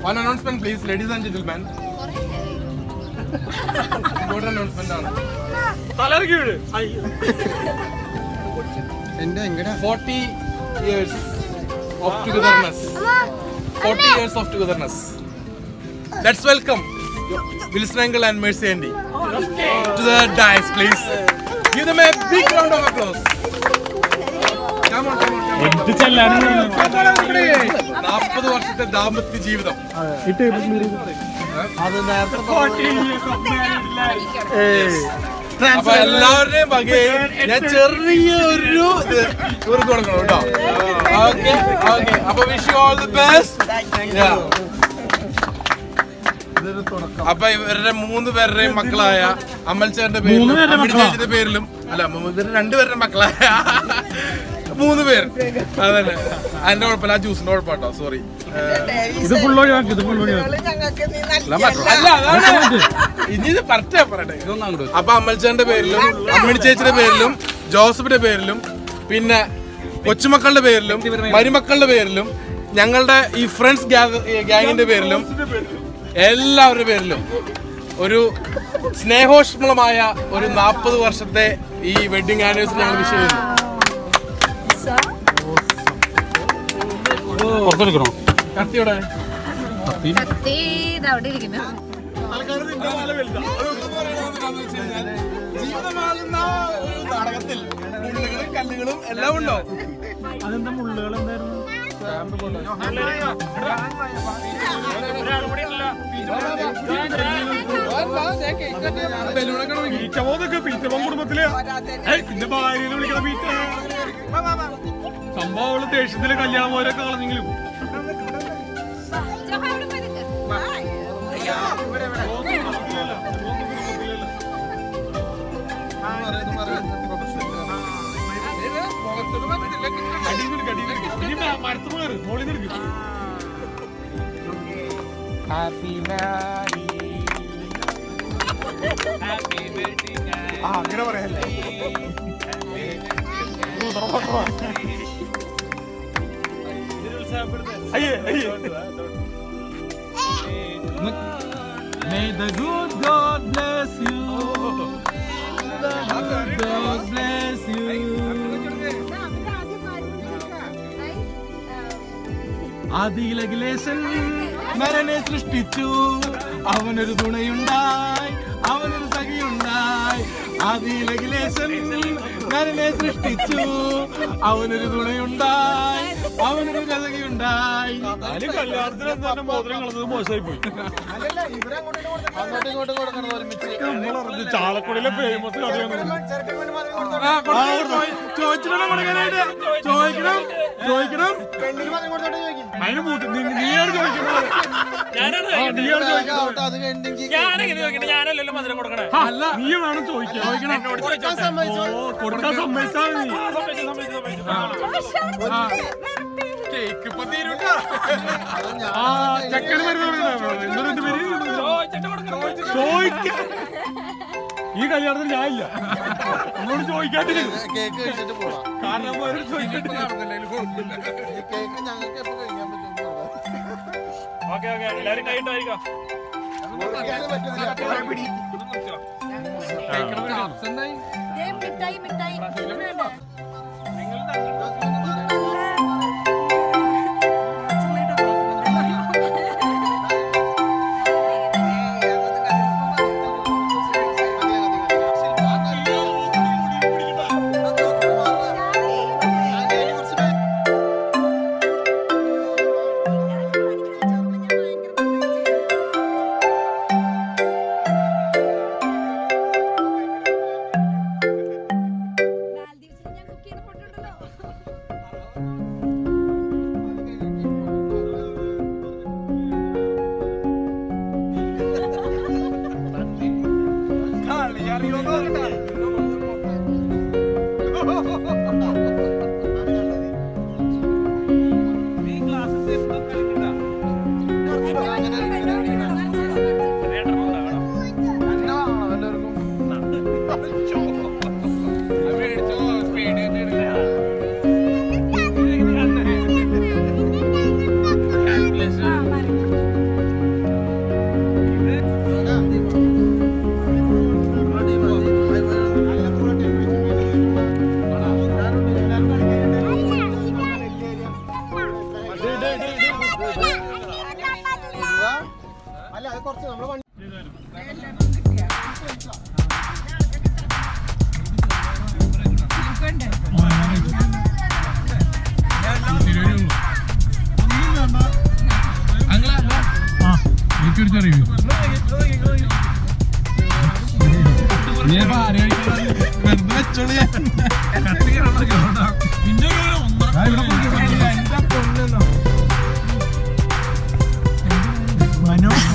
One announcement, please, ladies and gentlemen. Important announcement ആണ്. തലയിറക്കി വീട് എന്റെ എങ്ങടാ 40 years of togetherness. 40 years of togetherness. Let's welcome Wilson Uncle and Mercy Andy to the dais, please. Give them a big round of applause. Come on, come on, come on. എന്ത് ചെല്ലാനും നാൽപ്പത് വർഷത്തെ ദാമ്പത്യ ജീവിതം അപ്പൊ എല്ലാവരുടെയും വകയിൽ ഞാൻ ചെറിയൊരു ഇത് ഇവർക്ക് കൊടുക്കണം കേട്ടോ ഓക്കെ ഓക്കെ അപ്പൊ wish you all the best അപ്പൊ ഇവരുടെ മൂന്ന് പേരുടെയും മക്കളായ അമൽച്ചേന്റെ പേരിലും അമ്മിണി ചേച്ചിയുടെ പേരിലും അല്ല മൂ- ഇവരുടെ രണ്ടുപേരുടെ മക്കളായ മൂന്ന് പേര് അതന്നെ അതിന്റെ കുഴപ്പമില്ല ആ ജ്യൂസിന്റെ കുഴപ്പമിട്ടോ സോറി ഇത് ഫുൾ ഒഴിവാക്കി ഇത് ഫുൾ ഒഴിവാക്കി അല്ല അതാണ് ഇനി ഇത് കറക്റ്റാ പറയട്ടെ അപ്പൊ അമ്മൽച്ചേന്റെ പേരിലും അമ്മിണി ചേച്ചിയുടെ പേരിലും ജോസഫിന്റെ പേരിലും പിന്നെ കൊച്ചുമക്കളുടെ പേരിലും മരുമക്കളുടെ പേരിലും ഞങ്ങളുടെ ഈ ഫ്രണ്ട്സ് ഗ്യാങ്ങിന്റെ പേരിലും എല്ലാവരുടെ പേരിലും ഒരു സ്നേഹോഷ്മളമായ ഒരു നാൽപ്പത് വർഷത്തെ ഈ വെഡിങ് ആനിവേഴ്സറി ഞങ്ങൾ വിഷ് ചെയ്യുന്നു പുറത്തെടുക്കണോ കത്തിയോടെ കത്തി ദാ അവിടെ ഇരിക്കുന്നു ജീവിതമാകുന്ന ഒരു നാടകത്തിൽ മുള്ളുകളും കല്ലുകളും എല്ലാം ഉണ്ടോ അതെന്താ മുള്ളുകൾ എന്തായിരുന്നു ബലൂണൊക്കെ ഉണ്ടെങ്കിൽ പീറ്റമോന്നൊക്കെ പീറ്റമോൻ കുടുംബത്തില് ഏയ്, പിന്നെ ഭാര്യനെ വിളിക്കണ പീറ്റ സംഭവം അവള് ദേഷ്യത്തില് കല്യാണം പോരൊക്കെ കളഞ്ഞെങ്കിലും മരത്ത് കയറ് മോളിൽ നിന്ന് അങ്ങനെ പറയല്ലേ അയ്യേ അയ്യേ May the good God bless you. The good God bless you. ആദിയിലഖിലേശൻ നരനെ സൃഷ്ടിച്ചു അവനൊരു തുണയുണ്ടായി അവനൊരു സഖിയുണ്ടായി ആദിയിലഖിലേശൻ നരനെ സൃഷ്ടിച്ചു അവനൊരു തുണയുണ്ടായി അവനൊരു സഖിയുണ്ടായി കല്യാണത്തിന് എന്തായാലും മോതിരം കളഞ്ഞത് മോശമായി പോയി നമ്മളറിഞ്ഞു ചാലക്കുടിയിലെ ഫേമസ് കഥയാണ് ചോദിച്ചിട്ടാണ് കൊടുക്കാനായിട്ട് ചോദിക്കണം ചോദിക്കണം അതിന് മൂത്ത് നീ- നീയാണ് ചോദിക്കുന്നത് ആ, നീയാണ് ചോദിക്കുന്നത് ഞാനല്ലല്ലോ മധുരം കൊടുക്കണേ ആ, നീ വേണം ചോദിക്കാൻ ഓ, കൊടുക്കാൻ സമ്മതിച്ചാൽ നീ കേക്ക് ഇപ്പൊ തീരൂട്ടാ ആ ചെക്കന് മരുന്ന് എന്തൊരു പേര് ചോദിക്കാൻ ഈ കല്യാണത്തിന് ഞാൻ ഇല്ല എന്നോട് ചോദിക്കാണ്ടില്ല കേക്ക് കഴിച്ചിട്ട് പോവാം കാരണം അവരോട് ചോദിക്കാണ്ടില്ല കേക്ക് ഞങ്ങൾക്ക് എപ്പോ കഴിക്കാൻ പറ്റും ഓക്കെ ഓക്കെ എല്ലാരും കൈണ്ടായിരിക്കാം മിഠായി മിഠായി ഇങ്ങനെയുണ്ട്. മാൽദീവ്സിൽ ഞാൻ cook ചെയ്ത photo ഉണ്ടല്ലോ. Congratulations. അത് കുറച്ച് നമ്മള് വണ്ടി എനിക്കൊരു ചെറിയ മനോ